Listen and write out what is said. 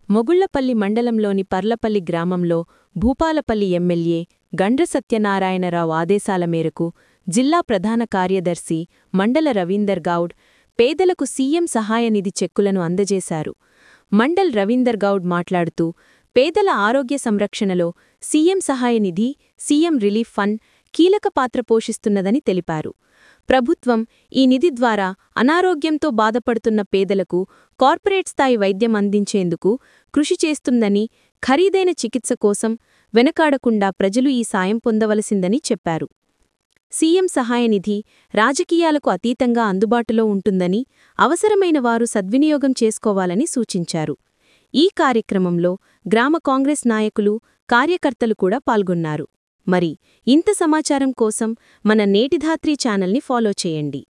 మొగుళ్లపల్లి మండలంలోని పర్లపల్లి గ్రామంలో భూపాలపల్లి ఎమ్మెల్యే గండ్ర సత్యనారాయణరావు ఆదేశాల మేరకు జిల్లా ప్రధాన కార్యదర్శి మండల రవీందర్ గౌడ్ పేదలకు సీఎం సహాయనిధి చెక్కులను అందజేశారు మండల్ రవీందర్ గౌడ్ మాట్లాడుతూ పేదల ఆరోగ్య సంరక్షణలో సీఎం సహాయనిధి సీఎం రిలీఫ్ ఫండ్ కీలక పాత్ర పోషిస్తున్నదని తెలిపారు ప్రభుత్వం ఈ నిధి ద్వారా అనారోగ్యంతో బాధపడుతున్న పేదలకు కార్పొరేట్ స్థాయి వైద్యం అందించేందుకు కృషి చేస్తుందని ఖరీదైన చికిత్స కోసం వెనకాడకుండా ప్రజలు ఈ సాయం పొందవలసిందని చెప్పారు సీఎం సహాయనిధి రాజకీయాలకు అతీతంగా అందుబాటులో ఉంటుందని అవసరమైన వారు సద్వినియోగం చేసుకోవాలని సూచించారు ఈ కార్యక్రమంలో గ్రామ కాంగ్రెస్ నాయకులు కార్యకర్తలు కూడా పాల్గొన్నారు మరి ఇంత సమాచారం కోసం మన నేటిధాత్రి ఛానల్ని ఫాలో చేయండి